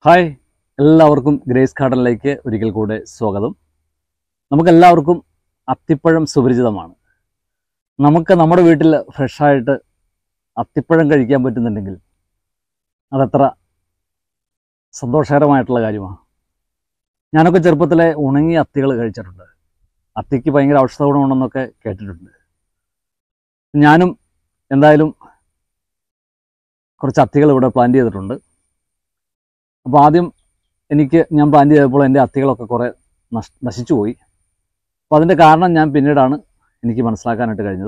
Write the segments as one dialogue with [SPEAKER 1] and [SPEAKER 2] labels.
[SPEAKER 1] hi എല്ലാവർക്കും grace ഗാർഡനിലേക്ക് ഒരിക്കൽ കൂടെ സ്വാഗതം നമുക്കെല്ലാവർക്കും അത്തിപ്പഴം സുപരിചിതമാണ് നമുക്ക് നമ്മുടെ വീട്ടിൽ ഫ്രഷായിട്ട് അത്തിപ്പഴം കഴിക്കാൻ പറ്റുന്നുണ്ടെങ്കിൽ അതത്ര സന്തോഷകരമായിട്ടുള്ള കാര്യമാണ് ഞാനൊക്കെ ചെറുപ്പത്തിലെ ഉണങ്ങിയ അത്തികൾ കഴിച്ചിട്ടുണ്ട് അത്തിക്ക് ഭയങ്കര ഔഷധ ഗുണമുണ്ടെന്നൊക്കെ കേട്ടിട്ടുണ്ട് ഞാനും എന്തായാലും കുറച്ച് അത്തികൾ ഇവിടെ പ്ലാൻ ചെയ്തിട്ടുണ്ട് അപ്പോൾ ആദ്യം എനിക്ക് ഞാൻ പ്ലാൻ ചെയ്തപ്പോൾ എൻ്റെ അത്തികളൊക്കെ കുറേ നഷ് നശിച്ചു പോയി അപ്പോൾ അതിൻ്റെ കാരണം ഞാൻ പിന്നീടാണ് എനിക്ക് മനസ്സിലാക്കാനായിട്ട് കഴിഞ്ഞത്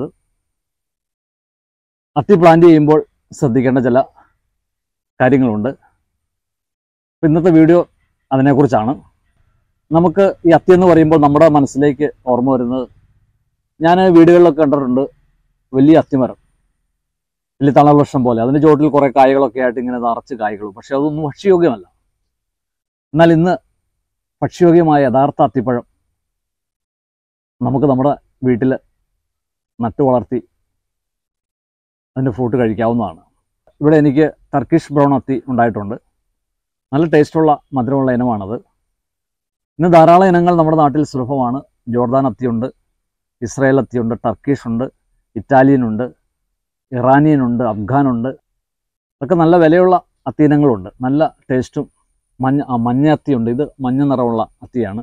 [SPEAKER 1] അത്തി പ്ലാൻ ചെയ്യുമ്പോൾ ശ്രദ്ധിക്കേണ്ട ചില കാര്യങ്ങളുണ്ട് അപ്പോൾ ഇന്നത്തെ വീഡിയോ അതിനെക്കുറിച്ചാണ് നമുക്ക് ഈ അത്തി എന്ന് പറയുമ്പോൾ നമ്മുടെ മനസ്സിലേക്ക് ഓർമ്മ വരുന്നത് ഞാൻ വീടുകളിലൊക്കെ കണ്ടിട്ടുണ്ട് വലിയ അത്തിമരം വലിയ തണൽ വൃക്ഷം പോലെ അതിൻ്റെ ചോട്ടിൽ കുറേ കായകളൊക്കെ ആയിട്ട് ഇങ്ങനെ നിറച്ച് കായ്കളും പക്ഷെ അതൊന്നും ഭക്ഷ്യയോഗ്യമല്ല എന്നാൽ ഇന്ന് ഭക്ഷ്യയോഗ്യമായ യഥാർത്ഥ അത്തിപ്പഴം നമുക്ക് നമ്മുടെ വീട്ടിൽ നട്ടു വളർത്തി അതിൻ്റെ ഫ്രൂട്ട് കഴിക്കാവുന്നതാണ് ഇവിടെ എനിക്ക് ടർക്കിഷ് ബ്രൗൺ അത്തി ഉണ്ടായിട്ടുണ്ട് നല്ല ടേസ്റ്റുള്ള മധുരമുള്ള ഇനമാണത് ഇന്ന് ധാരാളം ഇനങ്ങൾ നമ്മുടെ നാട്ടിൽ സുലഭമാണ് ജോർദാൻ അത്തിയുണ്ട് ഇസ്രായേൽ അത്തിയുണ്ട് ടർക്കിഷ് ഉണ്ട് ഇറ്റാലിയൻ ഉണ്ട് ഇറാനിയൻ ഉണ്ട് അഫ്ഗാനുണ്ട് അതൊക്കെ നല്ല വിലയുള്ള അത്തി ഇനങ്ങളുണ്ട് നല്ല ടേസ്റ്റും മഞ്ഞ ആ, മഞ്ഞ അത്തിയുണ്ട് ഇത് മഞ്ഞ നിറമുള്ള അത്തിയാണ്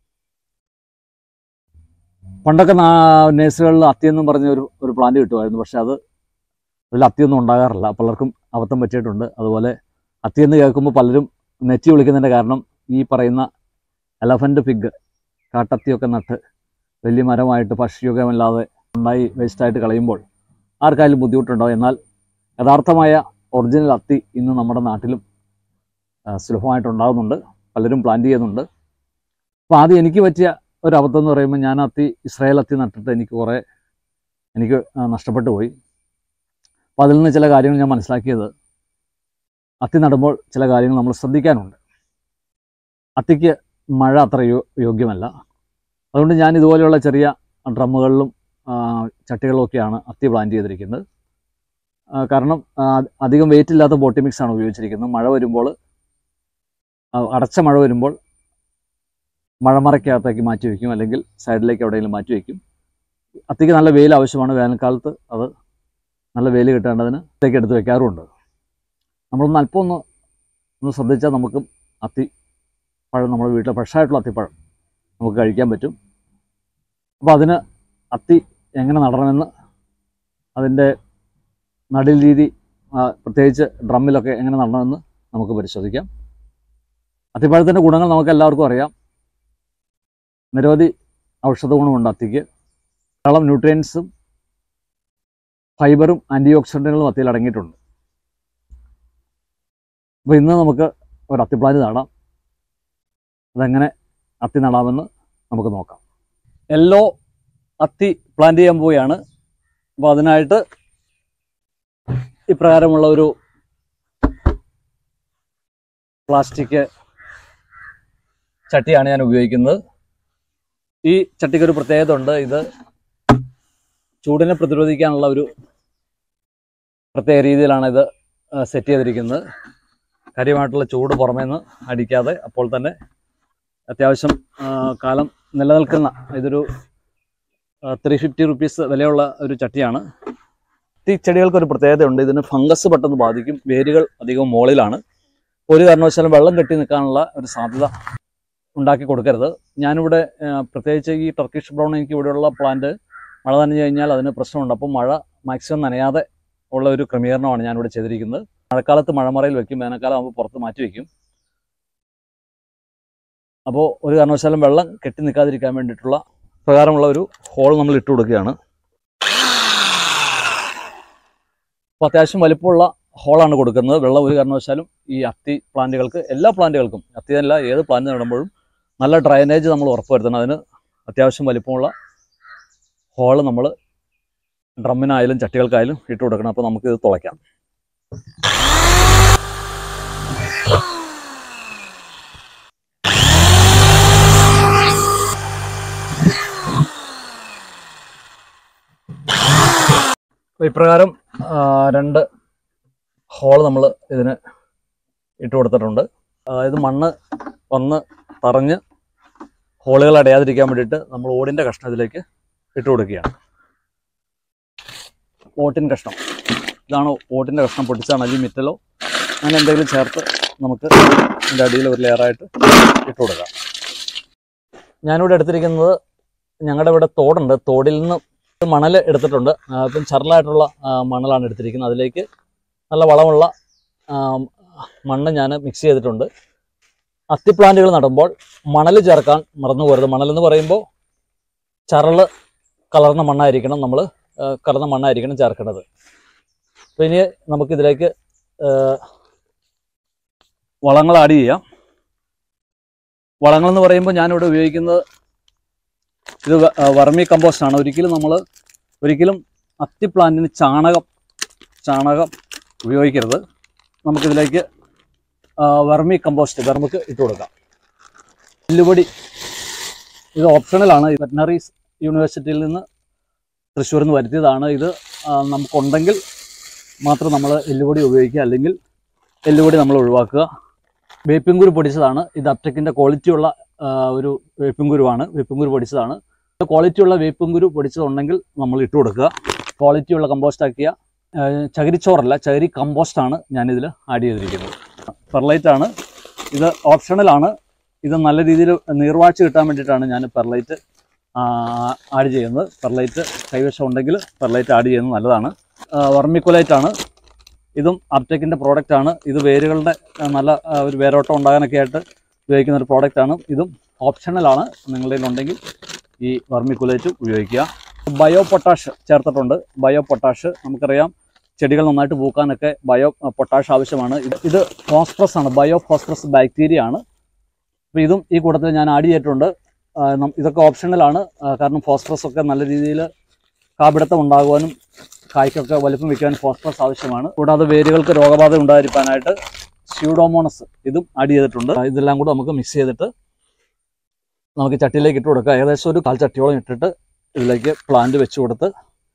[SPEAKER 1] പണ്ടൊക്കെ നേഴ്സുകളിൽ അത്തിയെന്നും പറഞ്ഞ ഒരു ഒരു പ്ലാന്റ് കിട്ടുമായിരുന്നു പക്ഷെ അത് അതിൽ അത്തിയൊന്നും ഉണ്ടാകാറില്ല പലർക്കും അബദ്ധം പറ്റിയിട്ടുണ്ട് അതുപോലെ അത്തിയെന്ന് കേൾക്കുമ്പോൾ പലരും നെറ്റി വിളിക്കുന്നതിൻ്റെ കാരണം ഈ പറയുന്ന എലഫൻറ്റ് പിഗ് കാട്ടത്തിയൊക്കെ നട്ട് വലിയ മരമായിട്ട് ഭക്ഷ്യയോഗ്യമല്ലാതെ ഉണ്ടായി വേസ്റ്റായിട്ട് കളയുമ്പോൾ ആർക്കായാലും ബുദ്ധിമുട്ടുണ്ടാവും എന്നാൽ യഥാർത്ഥമായ ഒറിജിനൽ അത്തി ഇന്ന് നമ്മുടെ നാട്ടിലും ആ, സുലഭമായിട്ടുണ്ടാകുന്നുണ്ട് പലരും പ്ലാൻ ചെയ്യുന്നുണ്ട് അപ്പോൾ ആദ്യം എനിക്ക് പറ്റിയ ഒരു അബദ്ധം എന്ന് പറയുമ്പോൾ ഞാൻ അത്തി ഇസ്രായേൽ അത്തി നട്ടിട്ട് എനിക്ക് കുറേ എനിക്ക് ആ, നഷ്ടപ്പെട്ടു പോയി അപ്പോൾ അതിൽ നിന്ന് ചില കാര്യങ്ങൾ ഞാൻ മനസ്സിലാക്കിയത് അത്തി നടുമ്പോൾ ചില കാര്യങ്ങൾ നമ്മൾ ശ്രദ്ധിക്കാനുണ്ട് അത്തിക്ക് മഴ അത്ര യോ യോഗ്യമല്ല അതുകൊണ്ട് ഞാൻ ഇതുപോലെയുള്ള ചെറിയ ഡ്രമ്മുകളിലും ആ, ചട്ടികളിലൊക്കെയാണ് അത്തി പ്ലാൻ ചെയ്തിരിക്കുന്നത് ആ, കാരണം ആ, അധികം വെയിറ്റ് ഇല്ലാത്ത ബോട്ടി മിക്സ് ആണ് ഉപയോഗിച്ചിരിക്കുന്നത് മഴ വരുമ്പോൾ ആ, അടച്ച മഴ വരുമ്പോൾ മഴമറയ്ക്കകത്തേക്ക് മാറ്റി വയ്ക്കും അല്ലെങ്കിൽ സൈഡിലേക്ക് എവിടെയെങ്കിലും മാറ്റി വയ്ക്കും അത്തിക്ക് നല്ല വെയിൽ ആവശ്യമാണ് വേനൽക്കാലത്ത് അത് നല്ല വെയിൽ കിട്ടേണ്ടതിന് അത്തേക്ക് എടുത്ത് വെക്കാറുമുണ്ട് നമ്മളൊന്ന് അല്പം ഒന്ന് ഒന്ന് ശ്രദ്ധിച്ചാൽ നമുക്ക് അത്തി പഴം നമ്മുടെ വീട്ടിലെ ഫ്രഷായിട്ടുള്ള അത്തിപ്പഴം നമുക്ക് കഴിക്കാൻ പറ്റും അപ്പോൾ അതിന് അത്തി എങ്ങനെ നടണമെന്ന് അതിൻ്റെ നടീൽ രീതി ആ, പ്രത്യേകിച്ച് ഡ്രമ്മിലൊക്കെ എങ്ങനെ നടണമെന്ന് നമുക്ക് പരിശോധിക്കാം അത്തിപ്പഴത്തിൻ്റെ ഗുണങ്ങൾ നമുക്ക് എല്ലാവർക്കും അറിയാം നിരവധി ഔഷധ ഗുണമുണ്ട് അത്തിക്ക് ധാരാളം ന്യൂട്രിയൻസും ഫൈബറും ആൻറ്റി ഓക്സിഡൻറ്റുകളും അത്തിയിൽ അടങ്ങിയിട്ടുണ്ട് അപ്പോൾ ഇന്ന് നമുക്ക് ഒരു അത്തിപ്ലാന്റ് നടാം അതെങ്ങനെ അത്തി നടാമെന്ന് നമുക്ക് നോക്കാം യെല്ലോ അത്തി പ്ലാന്റ് ചെയ്യാൻ പോവുകയാണ് അപ്പോൾ അതിനായിട്ട് ഇപ്രകാരമുള്ള ഒരു പ്ലാസ്റ്റിക് ചട്ടിയാണ് ഞാൻ ഉപയോഗിക്കുന്നത് ഈ ചട്ടിക്ക് ഒരു പ്രത്യേകത ഉണ്ട് ഇത് ചൂടിനെ പ്രതിരോധിക്കാനുള്ള ഒരു പ്രത്യേക രീതിയിലാണ് ഇത് സെറ്റ് ചെയ്തിരിക്കുന്നത് കാര്യമായിട്ടുള്ള ചൂട് പുറമേ നിന്ന് അടിക്കാതെ അപ്പോൾ തന്നെ അത്യാവശ്യം ആ, കാലം നിലനിൽക്കുന്ന ഇതൊരു ത്രീ ഫിഫ്റ്റി റുപ്പീസ് വിലയുള്ള ഒരു ചട്ടിയാണ് ഈ ചെടികൾക്ക് ഒരു പ്രത്യേകതയുണ്ട് ഇതിന് ഫംഗസ് പെട്ടെന്ന് ബാധിക്കും വേരുകൾ അധികം മുകളിലാണ് ഒരു കാരണവശാലും വെള്ളം കെട്ടി നിൽക്കാനുള്ള ഒരു സാധ്യത ഉണ്ടാക്കി കൊടുക്കരുത് ഞാനിവിടെ ആ, പ്രത്യേകിച്ച് ഈ ടർക്കിഷ് ബ്രൗൺ എനിക്ക് ഇവിടെയുള്ള പ്ലാന്റ് മഴ നനഞ്ഞു കഴിഞ്ഞാൽ അതിന് പ്രശ്നമുണ്ട് അപ്പോൾ മഴ മാക്സിമം നനയാതെ ഉള്ള ഒരു ക്രമീകരണമാണ് ഞാനിവിടെ ചെയ്തിരിക്കുന്നത് മഴക്കാലത്ത് മഴമറയിൽ വെക്കും വേനൽക്കാലം ആകുമ്പോൾ പുറത്ത് മാറ്റി വെക്കും അപ്പോൾ ഒരു കാരണവശാലും വെള്ളം കെട്ടി നിൽക്കാതിരിക്കാൻ വേണ്ടിയിട്ടുള്ള പ്രകാരമുള്ള ഒരു ഹോൾ നമ്മൾ ഇട്ട് കൊടുക്കുകയാണ് അപ്പോൾ അത്യാവശ്യം വലിപ്പമുള്ള ഹോളാണ് കൊടുക്കുന്നത് വെള്ളം ഒരു കാരണവശാലും ഈ അത്തി പ്ലാന്റുകൾക്ക് എല്ലാ പ്ലാന്റുകൾക്കും അത്തി അല്ല ഏത് പ്ലാന്റ് നടുമ്പോഴും നല്ല ഡ്രൈനേജ് നമ്മൾ ഉറപ്പുവരുത്തണം അതിന് അത്യാവശ്യം വലിപ്പമുള്ള ഹോള് നമ്മൾ ഡ്രമ്മിനായാലും ചട്ടികൾക്കായാലും ഇട്ട് കൊടുക്കണം അപ്പോൾ നമുക്കിത് തുളയ്ക്കാം അപ്പോൾ ഇപ്രകാരം ആ, രണ്ട് ഹോൾ നമ്മൾ ഇതിന് ഇട്ട് കൊടുത്തിട്ടുണ്ട് അതായത് മണ്ണ് വന്ന് തറഞ്ഞ് ഹോളുകൾ അടയാതിരിക്കാൻ വേണ്ടിയിട്ട് നമ്മൾ ഓടിൻ്റെ കഷ്ണം ഇതിലേക്ക് ഇട്ട് കൊടുക്കുകയാണ് ഓട്ടിൻ കഷ്ണം ഇതാണ് ഓട്ടിൻ്റെ കഷ്ണം പൊട്ടിച്ചാണ് അല്ലെങ്കിൽ മിറ്റലോ അങ്ങനെ എന്തെങ്കിലും ചേർത്ത് നമുക്ക് ഇതിൻ്റെ അടിയിൽ ഒരു ലെയറായിട്ട് ഇട്ട് കൊടുക്കാം ഞാനിവിടെ എടുത്തിരിക്കുന്നത് ഞങ്ങളുടെ ഇവിടെ തോടുണ്ട് തോടിൽ നിന്ന് മണൽ എടുത്തിട്ടുണ്ട് ആ, ഇപ്പം ചരലായിട്ടുള്ള ആ, മണലാണ് എടുത്തിരിക്കുന്നത് അതിലേക്ക് നല്ല വളമുള്ള ആ, മണ്ണ് ഞാൻ മിക്സ് ചെയ്തിട്ടുണ്ട് അത്തി പ്ലാന്റുകൾ നടുമ്പോൾ മണൽ ചേർക്കാൻ മറന്നു പോരുത് മണൽ എന്ന് പറയുമ്പോൾ ചരള് കലർന്ന മണ്ണായിരിക്കണം നമ്മൾ കലർന്ന മണ്ണായിരിക്കണം ചേർക്കേണ്ടത് അപ്പോൾ ഇനി നമുക്കിതിലേക്ക് ആ, വളങ്ങൾ ആഡ് ചെയ്യാം വളങ്ങൾ എന്ന് പറയുമ്പോൾ ഞാനിവിടെ ഉപയോഗിക്കുന്നത് ഇത് വ- ആ, വർമി കമ്പോസ്റ്റ് ആണ് ഒരിക്കലും നമ്മൾ ഒരിക്കലും അത്തി പ്ലാന്റിന് ചാണകം ചാണകം ഉപയോഗിക്കരുത് നമുക്കിതിലേക്ക് ആ, വർമി കമ്പോസ്റ്റ് വെർമുക്ക് ഇട്ട് കൊടുക്കാം എല്ലുപൊടി ഇത് ഓപ്ഷണലാണ് വെറ്റനറി യൂണിവേഴ്സിറ്റിയിൽ നിന്ന് തൃശ്ശൂരിൽ നിന്ന് വരുത്തിയതാണ് ഇത് ആ, നമുക്കുണ്ടെങ്കിൽ മാത്രം നമ്മൾ എല്ലുപൊടി ഉപയോഗിക്കുക അല്ലെങ്കിൽ എല്ലുപൊടി നമ്മൾ ഒഴിവാക്കുക വേപ്പിൻ കുരു പൊടിച്ചതാണ് ഇത് അപ്റ്റക്കിൻ്റെ ക്വാളിറ്റിയുള്ള ആ, ഒരു വേപ്പിൻ കുരുവാണ് വേപ്പിൻ കുരു പൊടിച്ചതാണ് ക്വാളിറ്റിയുള്ള വേപ്പിൻ കുരു പൊടിച്ചതുണ്ടെങ്കിൽ നമ്മൾ ഇട്ട് കൊടുക്കുക ക്വാളിറ്റിയുള്ള കമ്പോസ്റ്റ് ആക്കിയ ആ, ചകിരിച്ചോറല്ല ചകിരി കമ്പോസ്റ്റാണ് ഞാനിതിൽ ആഡ് ചെയ്തിരിക്കുന്നത് പെർലൈറ്റ് ആണ് ഇത് ഓപ്ഷണലാണ് ഇത് നല്ല രീതിയിൽ നീർവാഴ്ച കിട്ടാൻ വേണ്ടിയിട്ടാണ് ഞാൻ പെർലൈറ്റ് ആഡ് ചെയ്യുന്നത് പെർലൈറ്റ് കൈവശം ഉണ്ടെങ്കിൽ പെർലൈറ്റ് ആഡ് ചെയ്യുന്നത് നല്ലതാണ് വർമിക്കുലൈറ്റ് ആണ് ഇതും അപ്റ്റക്കിൻ്റെ പ്രോഡക്റ്റ് ആണ് ഇത് വേരുകളുടെ ആ, നല്ല ആ, ഒരു വേരോട്ടം ഉണ്ടാകാനൊക്കെ ആയിട്ട് ഉപയോഗിക്കുന്ന ഒരു പ്രോഡക്റ്റ് ആണ് ഇതും ഓപ്ഷണലാണ് നിങ്ങളുടെ ഉണ്ടെങ്കിൽ ഈ വർമിക്കുലൈറ്റ് ഉപയോഗിക്കുക ബയോ പൊട്ടാഷ് ചേർത്തിട്ടുണ്ട് ബയോ പൊട്ടാഷ് നമുക്കറിയാം ചെടികൾ നന്നായിട്ട് പൂക്കാനൊക്കെ ബയോ പൊട്ടാഷ് ആവശ്യമാണ് ഇത് ഇത് ഫോസ്ഫറസ് ആണ് ബയോ ഫോസ്ഫറസ് ബാക്ടീരിയ ആണ് അപ്പോൾ ഇതും ഈ കൂട്ടത്തിൽ ഞാൻ ആഡ് ചെയ്തിട്ടുണ്ട് ആ, നം- ഇതൊക്കെ ഓപ്ഷണലാണ് ആ, കാരണം ഫോസ്ഫറസ് ഒക്കെ നല്ല രീതിയിൽ കാപിടുത്തം ഉണ്ടാകുവാനും കായ്ക്കൊക്കെ വലിപ്പം വയ്ക്കാനും ഫോസ്ഫറസ് ആവശ്യമാണ് കൂടാതെ വേരുകൾക്ക് രോഗബാധ ഉണ്ടായിരിക്കാനായിട്ട് സ്യൂഡോമോണസ് ഇതും ആഡ് ചെയ്തിട്ടുണ്ട് ആ, ഇതെല്ലാം കൂടെ നമുക്ക് മിക്സ് ചെയ്തിട്ട് നമുക്ക് ചട്ടിയിലേക്ക് ഇട്ട് കൊടുക്കുക ഏകദേശം ഒരു കാൽ ചട്ടിയോളം ഇട്ടിട്ട് ഇതിലേക്ക് പ്ലാന്റ് വെച്ച് കൊടുത്ത്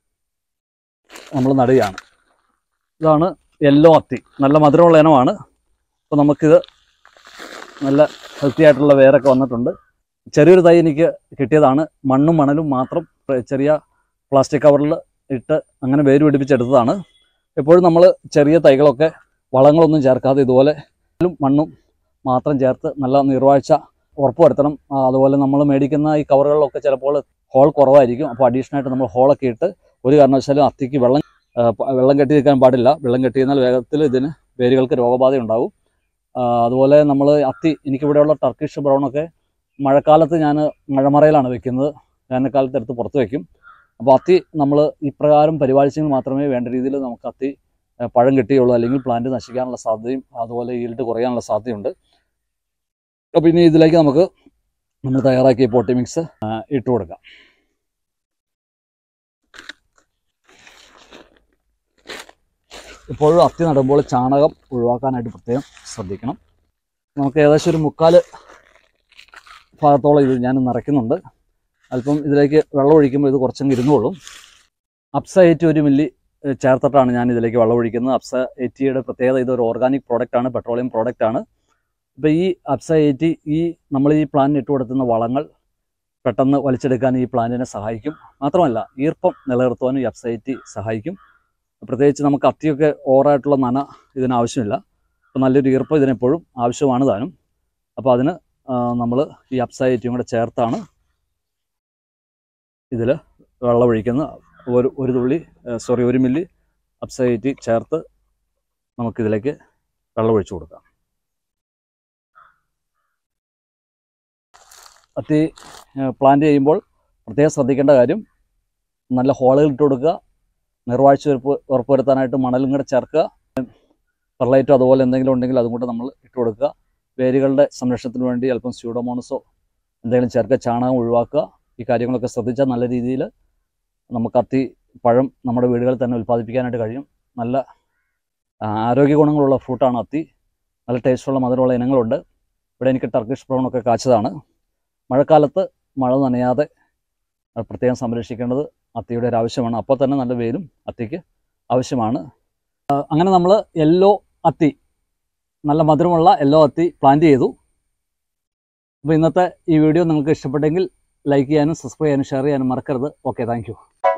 [SPEAKER 1] നമ്മൾ നടുകയാണ് ഇതാണ് യെല്ലോ അത്തി നല്ല മധുരമുള്ള ഇനമാണ് അപ്പോൾ നമുക്കിത് നല്ല ഹെൽത്തി ആയിട്ടുള്ള വേരൊക്കെ വന്നിട്ടുണ്ട് ചെറിയൊരു തൈ എനിക്ക് കിട്ടിയതാണ് മണ്ണും മണലും മാത്രം ചെറിയ പ്ലാസ്റ്റിക് കവറിൽ ഇട്ട് അങ്ങനെ വേര് പിടിപ്പിച്ചെടുത്തതാണ് എപ്പോഴും നമ്മൾ ചെറിയ തൈകളൊക്കെ വളങ്ങളൊന്നും ചേർക്കാതെ ഇതുപോലെ മണലും മണ്ണും മാത്രം ചേർത്ത് നല്ല നിർവാഴ്ച ഉറപ്പുവരുത്തണം ആ, അതുപോലെ നമ്മൾ മേടിക്കുന്ന ഈ കവറുകളിലൊക്കെ ചിലപ്പോൾ ഹോൾ കുറവായിരിക്കും അപ്പോൾ അഡീഷണൽ ആയിട്ട് നമ്മൾ ഹോളൊക്കെ ഇട്ട് ഒരു കാരണവശാലും അത്തിക്ക് വെള്ളം ആ, പ- വെള്ളം കെട്ടി നിൽക്കാൻ പാടില്ല വെള്ളം കെട്ടി നിന്നാൽ വേഗത്തിൽ ഇതിന് വേരുകൾക്ക് രോഗബാധ ഉണ്ടാവും ആ, അതുപോലെ നമ്മൾ അത്തി എനിക്കിവിടെയുള്ള ടർക്കിഷ് ബ്രൗണൊക്കെ മഴക്കാലത്ത് ഞാൻ മഴമറയിലാണ് വെക്കുന്നത് വേനൽക്കാലത്ത് എടുത്ത് പുറത്ത് വെക്കും അപ്പോൾ അത്തി നമ്മൾ ഇപ്രകാരം പരിപാലിച്ചെങ്കിൽ മാത്രമേ വേണ്ട രീതിയിൽ നമുക്ക് അത്തി ആ, പഴം കിട്ടുകയുള്ളൂ അല്ലെങ്കിൽ പ്ലാന്റ് നശിക്കാനുള്ള സാധ്യതയും അതുപോലെ ഈൽഡ് കുറയാനുള്ള സാധ്യതയുണ്ട് അപ്പോൾ ഇനി ഇതിലേക്ക് നമുക്ക് നമ്മൾ തയ്യാറാക്കിയ പോട്ടി മിക്സ് ഇട്ട് കൊടുക്കാം ഇപ്പോഴും അത്തി നടുമ്പോൾ ചാണകം ഒഴിവാക്കാനായിട്ട് പ്രത്യേകം ശ്രദ്ധിക്കണം നമുക്ക് ഏകദേശം ഒരു മുക്കാൽ ഭാഗത്തോളം ഇത് ഞാൻ നിറയ്ക്കുന്നുണ്ട് അല്പം ഇതിലേക്ക് വെള്ളം ഒഴിക്കുമ്പോൾ ഇത് കുറച്ചങ്ങ് ഇരുന്നോളും അപ്സ എയ്റ്റി ഒരു മില്ലി ഏഹ്, ചേർത്തിട്ടാണ് ഞാൻ ഇതിലേക്ക് വെള്ളം ഒഴിക്കുന്നത് അപ്സ എയ്റ്റിയുടെ പ്രത്യേകത ഇതൊരു ഓർഗാനിക് പ്രോഡക്റ്റ് ആണ് പെട്രോളിയം പ്രോഡക്റ്റ് ആണ് ഇപ്പോൾ ഈ അപ്സ എയ്റ്റി ഈ നമ്മൾ ഈ പ്ലാന്റിന് ഇട്ട് കൊടുക്കുന്ന വളങ്ങൾ പെട്ടെന്ന് വലിച്ചെടുക്കാൻ ഈ പ്ലാന്റിനെ സഹായിക്കും മാത്രമല്ല ഈർപ്പം നിലനിർത്തുവാനും ഈ അപ്സ എയ്റ്റി സഹായിക്കും പ്രത്യേകിച്ച് നമുക്ക് അത്തിയൊക്കെ ഓവറായിട്ടുള്ള നന ഇതിന് ആവശ്യമില്ല അപ്പോൾ നല്ലൊരു ഈർപ്പം ഇതിനെപ്പോഴും ആവശ്യമാണ് താനും അപ്പോൾ അതിന് നമ്മൾ ഈ അപ്സൈറ്റും കൂടെ ചേർത്താണ് ഇതിൽ വെള്ളം ഒഴിക്കുന്നത് ഒരു ഒരു തുള്ളി സോറി ഒരു മില്ലി അപ്സൈറ്റി ചേർത്ത് നമുക്കിതിലേക്ക് വെള്ളം ഒഴിച്ചു കൊടുക്കാം അത്തി പ്ലാന്റ് ചെയ്യുമ്പോൾ പ്രത്യേകം ശ്രദ്ധിക്കേണ്ട കാര്യം നല്ല ഹോളുകൾ ഇട്ട് കൊടുക്കുക നിർവാഴ്ച ഉറപ്പ് ഉറപ്പുവരുത്താനായിട്ട് മണലും കൂടെ ചേർക്കുക പെർലൈറ്റോ അതുപോലെ എന്തെങ്കിലും ഉണ്ടെങ്കിൽ അതും കൂടെ നമ്മൾ ഇട്ട് കൊടുക്കുക വേരുകളുടെ സംരക്ഷണത്തിന് വേണ്ടി അല്പം സ്യൂഡോമോണസോ എന്തെങ്കിലും ചേർക്കുക ചാണകം ഒഴിവാക്കുക ഈ കാര്യങ്ങളൊക്കെ ശ്രദ്ധിച്ചാൽ നല്ല രീതിയിൽ നമുക്ക് അത്തി പഴം നമ്മുടെ വീടുകളിൽ തന്നെ ഉൽപ്പാദിപ്പിക്കാനായിട്ട് കഴിയും നല്ല ആ, ആരോഗ്യ ഗുണങ്ങളുള്ള ഫ്രൂട്ടാണ് അത്തി നല്ല ടേസ്റ്റുള്ള മധുരമുള്ള ഇനങ്ങളുണ്ട് ഇവിടെ എനിക്ക് ടർക്കിഷ് ബ്രൗൺ ഒക്കെ കാച്ചതാണ് മഴക്കാലത്ത് മഴ നനയാതെ അത് പ്രത്യേകം സംരക്ഷിക്കേണ്ടത് അത്തിയുടെ ഒരു ആവശ്യമാണ് അപ്പോൾ തന്നെ നല്ല വെയിലും അത്തിക്ക് ആവശ്യമാണ് ആ, അങ്ങനെ നമ്മൾ യെല്ലോ അത്തി നല്ല മധുരമുള്ള യെല്ലോ അത്തി പ്ലാന്റ് ചെയ്തു അപ്പോൾ ഇന്നത്തെ ഈ വീഡിയോ നിങ്ങൾക്ക് ഇഷ്ടപ്പെട്ടെങ്കിൽ ലൈക്ക് ചെയ്യാനും സബ്സ്ക്രൈബ് ചെയ്യാനും ഷെയർ ചെയ്യാനും മറക്കരുത് ഓക്കെ താങ്ക്